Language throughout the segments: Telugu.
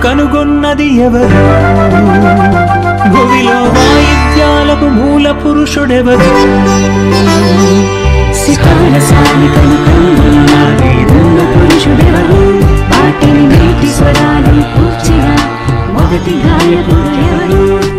కనుగొన్నది ఎవరు భువిలో వాయిద్యాలకు మూల పురుషుడెవరు సితార సాలికలు కనుగొన్నాడే మూల పురుషుడెవరు వాటిని నేటి స్వరాలు కూర్చిన మొదటి గాయకుడు ఎవరు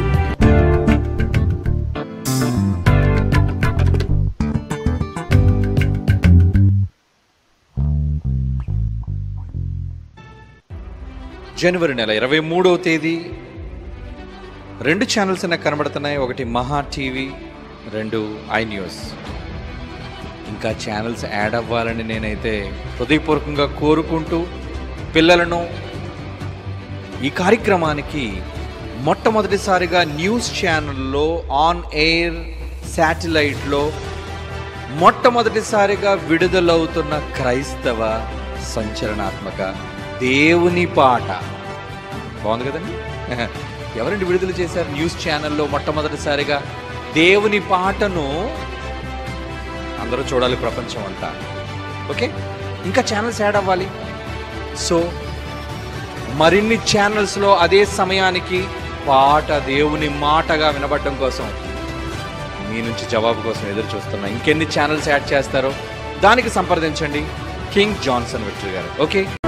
జనవరి నెల ఇరవై మూడవ తేదీ రెండు ఛానల్స్ నాకు కనబడుతున్నాయి ఒకటి మహా టీవీ రెండు ఐ న్యూస్ ఇంకా ఛానల్స్ యాడ్ అవ్వాలని నేనైతే హృదయపూర్వకంగా కోరుకుంటూ పిల్లలను ఈ కార్యక్రమానికి మొట్టమొదటిసారిగా న్యూస్ ఛానల్లో ఆన్ ఎయిర్ శాటిలైట్లో మొట్టమొదటిసారిగా విడుదలవుతున్న క్రైస్తవ సంచలనాత్మక దేవుని పాట బాగుంది కదండి ఎవరండి విడుదల చేశారు న్యూస్ ఛానల్లో మొట్టమొదటిసారిగా దేవుని పాటను అందరూ చూడాలి ప్రపంచం అంతా ఓకే ఇంకా ఛానల్స్ యాడ్ అవ్వాలి సో మరిన్ని ఛానల్స్లో అదే సమయానికి పాట దేవుని మాటగా వినబడడం కోసం మీ నుంచి జవాబు కోసం ఎదురు చూస్తున్నా ఇంకెన్ని ఛానల్స్ యాడ్ చేస్తారో దానికి సంప్రదించండి కింగ్ జాన్సన్ విక్టరీ గారు ఓకే